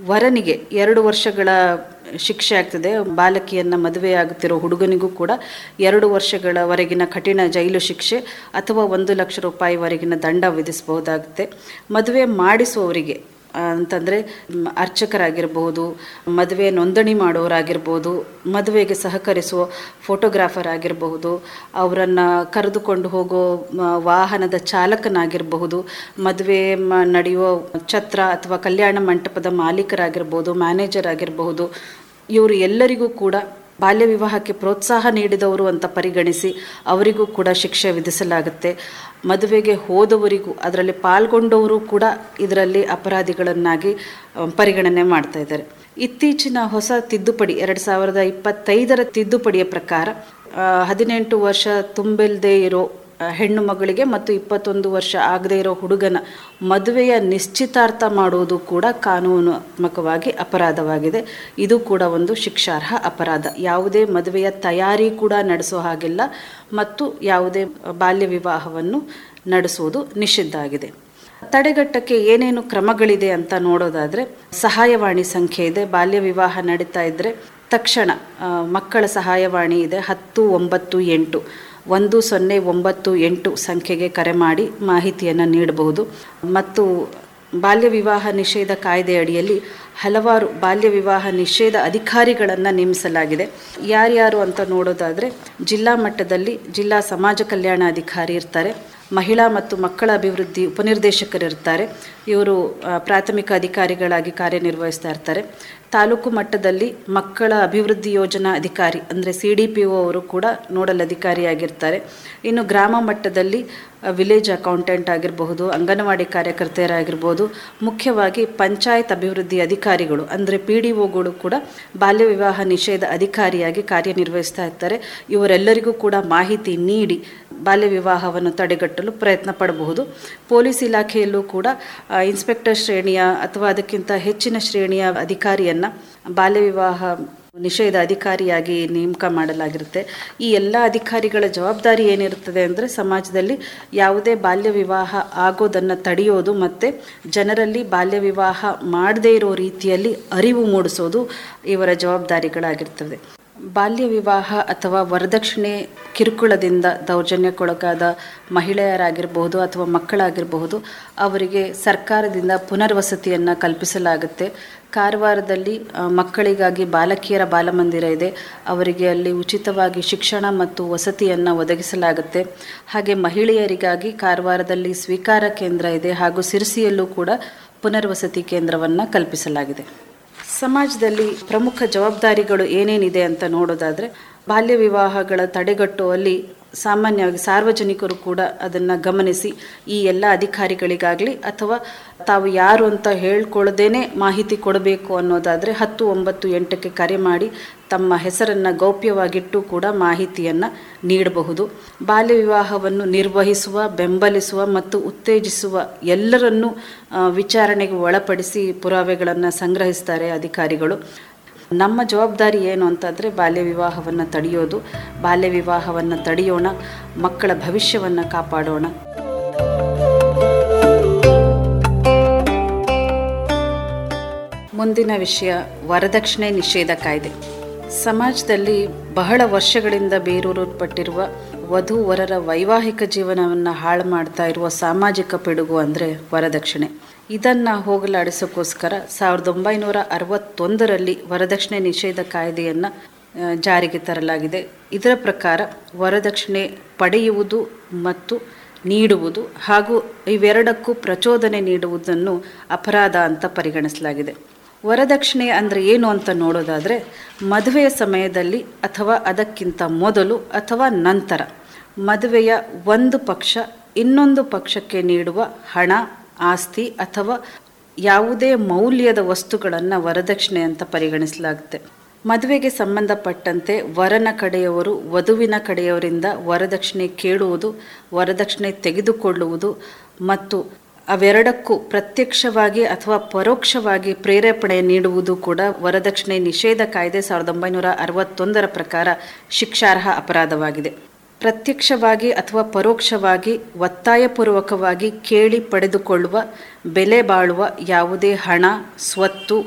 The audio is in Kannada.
ವರನಿಗೆ ಎರಡು ವರ್ಷಗಳ ಶಿಕ್ಷೆ ಆಗ್ತದೆ ಬಾಲಕಿಯನ್ನು ಮದುವೆಯಾಗುತ್ತಿರೋ ಹುಡುಗನಿಗೂ ಕೂಡ ಎರಡು ವರ್ಷಗಳವರೆಗಿನ ಕಠಿಣ ಜೈಲು ಶಿಕ್ಷೆ ಅಥವಾ ಒಂದು ಲಕ್ಷ ರೂಪಾಯಿವರೆಗಿನ ದಂಡ ವಿಧಿಸಬಹುದಾಗುತ್ತೆ ಮದುವೆ ಮಾಡಿಸುವವರಿಗೆ ಅಂತಂದರೆ ಅರ್ಚಕರಾಗಿರ್ಬೋದು ಮದುವೆ ನೋಂದಣಿ ಮಾಡೋರಾಗಿರ್ಬೋದು ಮದುವೆಗೆ ಸಹಕರಿಸುವ ಫೋಟೋಗ್ರಾಫರ್ ಆಗಿರಬಹುದು ಅವರನ್ನು ಕರೆದುಕೊಂಡು ಹೋಗೋ ಮ- ವಾಹನದ ಚಾಲಕನಾಗಿರಬಹುದು ಮದುವೆ ಮ- ನಡೆಯುವ ಛತ್ರ ಅಥವಾ ಕಲ್ಯಾಣ ಮಂಟಪದ ಮಾಲೀಕರಾಗಿರ್ಬೋದು ಮ್ಯಾನೇಜರ್ ಆಗಿರಬಹುದು ಇವರು ಎಲ್ಲರಿಗೂ ಕೂಡ ಬಾಲ್ಯ ವಿವಾಹಕ್ಕೆ ಪ್ರೋತ್ಸಾಹ ನೀಡಿದವರು ಅಂತ ಪರಿಗಣಿಸಿ ಅವರಿಗೂ ಕೂಡ ಶಿಕ್ಷೆ ವಿಧಿಸಲಾಗುತ್ತೆ ಮದುವೆಗೆ ಹೋದವರಿಗೂ ಅದರಲ್ಲಿ ಪಾಲ್ಗೊಂಡವರು ಕೂಡ ಇದರಲ್ಲಿ ಅಪರಾಧಿಗಳನ್ನಾಗಿ ಆ, ಪರಿಗಣನೆ ಮಾಡ್ತಾ ಇದ್ದಾರೆ ಇತ್ತೀಚಿನ ಹೊಸ ತಿದ್ದುಪಡಿ ಎರಡು ಸಾವಿರದ ಇಪ್ಪತ್ತೈದರ ತಿದ್ದುಪಡಿಯ ಪ್ರಕಾರ ಆ, ಹದಿನೆಂಟು ವರ್ಷ ತುಂಬಿಲ್ಲದೆ ಇರೋ ಆ, ಹೆಣ್ಣು ಮಗಳಿಗೆ ಮತ್ತು ಇಪ್ಪತ್ತೊಂದು ವರ್ಷ ಆಗದೇ ಇರೋ ಹುಡುಗನ ಮದುವೆಯ ನಿಶ್ಚಿತಾರ್ಥ ಮಾಡುವುದು ಕೂಡ ಕಾನೂನಾತ್ಮಕವಾಗಿ ಅಪರಾಧವಾಗಿದೆ ಇದು ಕೂಡ ಒಂದು ಶಿಕ್ಷಾರ್ಹ ಅಪರಾಧ ಯಾವುದೇ ಮದುವೆಯ ತಯಾರಿ ಕೂಡ ನಡೆಸೋ ಹಾಗಿಲ್ಲ ಮತ್ತು ಯಾವುದೇ ಬಾಲ್ಯ ವಿವಾಹವನ್ನು ನಡೆಸುವುದು ನಿಷಿದ್ಧ ಆಗಿದೆ ತಡೆಗಟ್ಟಕ್ಕೆ ಏನೇನು ಕ್ರಮಗಳಿದೆ ಅಂತ ನೋಡೋದಾದರೆ ಸಹಾಯವಾಣಿ ಸಂಖ್ಯೆ ಇದೆ ಬಾಲ್ಯ ವಿವಾಹ ನಡೀತಾ ಇದ್ದರೆ ತಕ್ಷಣ ಆ, ಮಕ್ಕಳ ಸಹಾಯವಾಣಿ ಇದೆ ಹತ್ತು ಒಂಬತ್ತು ಎಂಟು ಒಂದು ಸೊನ್ನೆ ಒಂಬತ್ತು ಎಂಟು ಸಂಖ್ಯೆಗೆ ಕರೆ ಮಾಡಿ ಮಾಹಿತಿಯನ್ನು ನೀಡಬಹುದು ಮತ್ತು ಬಾಲ್ಯ ವಿವಾಹ ನಿಷೇಧ ಕಾಯ್ದೆ ಅಡಿಯಲ್ಲಿ ಹಲವಾರು ಬಾಲ್ಯ ವಿವಾಹ ನಿಷೇಧ ಅಧಿಕಾರಿಗಳನ್ನು ನೇಮಿಸಲಾಗಿದೆ ಯಾರ್ಯಾರು ಅಂತ ನೋಡೋದಾದರೆ ಜಿಲ್ಲಾ ಮಟ್ಟದಲ್ಲಿ ಜಿಲ್ಲಾ ಸಮಾಜ ಕಲ್ಯಾಣ ಅಧಿಕಾರಿ ಇರ್ತಾರೆ ಮಹಿಳಾ ಮತ್ತು ಮಕ್ಕಳ ಅಭಿವೃದ್ಧಿ ಉಪನಿರ್ದೇಶಕರಿರ್ತಾರೆ ಇವರು ಆ, ಪ್ರಾಥಮಿಕ ಅಧಿಕಾರಿಗಳಾಗಿ ಕಾರ್ಯನಿರ್ವಹಿಸ್ತಾ ಇರ್ತಾರೆ ತಾಲೂಕು ಮಟ್ಟದಲ್ಲಿ ಮಕ್ಕಳ ಅಭಿವೃದ್ಧಿ ಯೋಜನಾ ಅಧಿಕಾರಿ ಅಂದರೆ ಸಿ ಡಿ ಪಿ ಒ ಅವರು ಕೂಡ ನೋಡಲ್ ಅಧಿಕಾರಿಯಾಗಿರ್ತಾರೆ ಇನ್ನು ಗ್ರಾಮ ಮಟ್ಟದಲ್ಲಿ ಆ, ವಿಲೇಜ್ ಅಕೌಂಟೆಂಟ್ ಆಗಿರಬಹುದು ಅಂಗನವಾಡಿ ಕಾರ್ಯಕರ್ತೆಯರಾಗಿರ್ಬೋದು ಮುಖ್ಯವಾಗಿ ಪಂಚಾಯತ್ ಅಭಿವೃದ್ಧಿ ಅಧಿಕಾರಿಗಳು ಅಂದರೆ ಪಿ ಡಿ ಒಗಳು ಕೂಡ ಬಾಲ್ಯ ವಿವಾಹ ನಿಷೇಧ ಅಧಿಕಾರಿಯಾಗಿ ಕಾರ್ಯನಿರ್ವಹಿಸ್ತಾ ಇರ್ತಾರೆ ಇವರೆಲ್ಲರಿಗೂ ಕೂಡ ಮಾಹಿತಿ ನೀಡಿ ಬಾಲ್ಯ ವಿವಾಹವನ್ನು ತಡೆಗಟ್ಟಲು ಪ್ರಯತ್ನ ಪಡಬಹುದು ಪೊಲೀಸ್ ಇಲಾಖೆಯಲ್ಲೂ ಕೂಡ ಆ, ಇನ್ಸ್ಪೆಕ್ಟರ್ ಶ್ರೇಣಿಯ ಅಥವಾ ಅದಕ್ಕಿಂತ ಹೆಚ್ಚಿನ ಶ್ರೇಣಿಯ ಅಧಿಕಾರಿಯನ್ನು ಬಾಲ್ಯ ವಿವಾಹ ನಿಷೇಧ ಅಧಿಕಾರಿಯಾಗಿ ನೇಮಕ ಮಾಡಲಾಗಿರುತ್ತೆ ಈ ಎಲ್ಲ ಅಧಿಕಾರಿಗಳ ಜವಾಬ್ದಾರಿ ಏನಿರುತ್ತದೆ ಅಂದರೆ ಸಮಾಜದಲ್ಲಿ ಯಾವುದೇ ಬಾಲ್ಯ ವಿವಾಹ ಆಗೋದನ್ನು ತಡೆಯೋದು ಮತ್ತು ಜನರಲ್ಲಿ ಬಾಲ್ಯ ವಿವಾಹ ಮಾಡದೇ ಇರೋ ರೀತಿಯಲ್ಲಿ ಅರಿವು ಮೂಡಿಸೋದು ಇವರ ಜವಾಬ್ದಾರಿಗಳಾಗಿರ್ತದೆ ಬಾಲ್ಯ ವಿವಾಹ ಅಥವಾ ವರದಕ್ಷಿಣೆ ಕಿರುಕುಳದಿಂದ ದೌರ್ಜನ್ಯಕ್ಕೊಳಗಾದ ಮಹಿಳೆಯರಾಗಿರಬಹುದು ಅಥವಾ ಮಕ್ಕಳಾಗಿರಬಹುದು ಅವರಿಗೆ ಸರ್ಕಾರದಿಂದ ಪುನರ್ವಸತಿಯನ್ನು ಕಲ್ಪಿಸಲಾಗುತ್ತೆ ಕಾರವಾರದಲ್ಲಿ ಆ, ಮಕ್ಕಳಿಗಾಗಿ ಬಾಲಕಿಯರ ಬಾಲಮಂದಿರ ಇದೆ ಅವರಿಗೆ ಅಲ್ಲಿ ಉಚಿತವಾಗಿ ಶಿಕ್ಷಣ ಮತ್ತು ವಸತಿಯನ್ನು ಒದಗಿಸಲಾಗುತ್ತೆ ಹಾಗೆ ಮಹಿಳೆಯರಿಗಾಗಿ ಕಾರವಾರದಲ್ಲಿ ಸ್ವೀಕಾರ ಕೇಂದ್ರ ಇದೆ ಹಾಗೂ ಸಿರಸಿಯಲ್ಲೂ ಕೂಡ ಪುನರ್ವಸತಿ ಕೇಂದ್ರವನ್ನು ಕಲ್ಪಿಸಲಾಗಿದೆ ಸಮಾಜದಲ್ಲಿ ಪ್ರಮುಖ ಜವಾಬ್ದಾರಿಗಳು ಏನೇನಿದೆ ಅಂತ ನೋಡೋದಾದರೆ ಬಾಲ್ಯ ವಿವಾಹಗಳ ತಡೆಗಟ್ಟುವಲ್ಲಿ ಸಾಮಾನ್ಯವಾಗಿ ಸಾರ್ವಜನಿಕರು ಕೂಡ ಅದನ್ನು ಗಮನಿಸಿ ಈ ಎಲ್ಲ ಅಧಿಕಾರಿಗಳಿಗಾಗಲಿ ಅಥವಾ ತಾವು ಯಾರು ಅಂತ ಹೇಳ್ಕೊಳ್ಳದೇನೆ ಮಾಹಿತಿ ಕೊಡಬೇಕು ಅನ್ನೋದಾದರೆ ಹತ್ತು ಒಂಬತ್ತು ಎಂಟಕ್ಕೆ ಕರೆ ಮಾಡಿ ತಮ್ಮ ಹೆಸರನ್ನು ಗೌಪ್ಯವಾಗಿಟ್ಟು ಕೂಡ ಮಾಹಿತಿಯನ್ನು ನೀಡಬಹುದು ಬಾಲ್ಯ ವಿವಾಹವನ್ನು ನಿರ್ವಹಿಸುವ ಬೆಂಬಲಿಸುವ ಮತ್ತು ಉತ್ತೇಜಿಸುವ ಎಲ್ಲರನ್ನೂ ಆ, ವಿಚಾರಣೆಗೆ ಒಳಪಡಿಸಿ ಪುರಾವೆಗಳನ್ನು ಸಂಗ್ರಹಿಸ್ತಾರೆ ಅಧಿಕಾರಿಗಳು ನಮ್ಮ ಜವಾಬ್ದಾರಿ ಏನು ಅಂತಂದರೆ ಬಾಲ್ಯ ವಿವಾಹವನ್ನು ತಡೆಯೋದು ಬಾಲ್ಯ ವಿವಾಹವನ್ನು ತಡೆಯೋಣ ಮಕ್ಕಳ ಭವಿಷ್ಯವನ್ನು ಕಾಪಾಡೋಣ ಮುಂದಿನ ವಿಷಯ ವರದಕ್ಷಿಣೆ ನಿಷೇಧ ಕಾಯ್ದೆ ಸಮಾಜದಲ್ಲಿ ಬಹಳ ವರ್ಷಗಳಿಂದ ಬೇರೂರಲ್ಪಟ್ಟಿರುವ ವಧು ವರರ ವೈವಾಹಿಕ ಜೀವನವನ್ನು ಹಾಳು ಮಾಡ್ತಾ ಇರುವ ಸಾಮಾಜಿಕ ಪಿಡುಗು ಅಂದರೆ ವರದಕ್ಷಿಣೆ ಇದನ್ನು ಹೋಗಲಾಡಿಸೋಕ್ಕೋಸ್ಕರ ಸಾವಿರದ ಒಂಬೈನೂರ ಅರವತ್ತೊಂದರಲ್ಲಿ ವರದಕ್ಷಿಣೆ ನಿಷೇಧ ಕಾಯ್ದೆಯನ್ನು ಆ, ಜಾರಿಗೆ ತರಲಾಗಿದೆ ಇದರ ಪ್ರಕಾರ ವರದಕ್ಷಿಣೆ ಪಡೆಯುವುದು ಮತ್ತು ನೀಡುವುದು ಹಾಗೂ ಇವೆರಡಕ್ಕೂ ಪ್ರಚೋದನೆ ನೀಡುವುದನ್ನು ಅಪರಾಧ ಅಂತ ಪರಿಗಣಿಸಲಾಗಿದೆ ವರದಕ್ಷಿಣೆ ಅಂದರೆ ಏನು ಅಂತ ನೋಡೋದಾದರೆ ಮದುವೆಯ ಸಮಯದಲ್ಲಿ ಅಥವಾ ಅದಕ್ಕಿಂತ ಮೊದಲು ಅಥವಾ ನಂತರ ಮದುವೆಯ ಒಂದು ಪಕ್ಷ ಇನ್ನೊಂದು ಪಕ್ಷಕ್ಕೆ ನೀಡುವ ಹಣ ಆಸ್ತಿ ಅಥವಾ ಯಾವುದೇ ಮೌಲ್ಯದ ವಸ್ತುಗಳನ್ನು ವರದಕ್ಷಿಣೆ ಅಂತ ಪರಿಗಣಿಸಲಾಗುತ್ತೆ ಮದುವೆಗೆ ಸಂಬಂಧಪಟ್ಟಂತೆ ವರನ ಕಡೆಯವರು ವಧುವಿನ ಕಡೆಯವರಿಂದ ವರದಕ್ಷಿಣೆ ಕೇಳುವುದು ವರದಕ್ಷಿಣೆ ತೆಗೆದುಕೊಳ್ಳುವುದು ಮತ್ತು ಅವೆರಡಕ್ಕೂ ಪ್ರತ್ಯಕ್ಷವಾಗಿ ಅಥವಾ ಪರೋಕ್ಷವಾಗಿ ಪ್ರೇರೇಪಣೆ ನೀಡುವುದು ಕೂಡ ವರದಕ್ಷಿಣೆ ನಿಷೇಧ ಕಾಯ್ದೆ ಸಾವಿರದ ಒಂಬೈನೂರ ಅರವತ್ತೊಂದರ ಪ್ರಕಾರ ಶಿಕ್ಷಾರ್ಹ ಅಪರಾಧವಾಗಿದೆ ಪ್ರತ್ಯಕ್ಷವಾಗಿ ಅಥವಾ ಪರೋಕ್ಷವಾಗಿ ಒತ್ತಾಯಪೂರ್ವಕವಾಗಿ ಕೇಳಿ ಪಡೆದುಕೊಳ್ಳುವ ಬೆಲೆ ಬಾಳುವ ಯಾವುದೇ ಹಣ ಸ್ವತ್ತು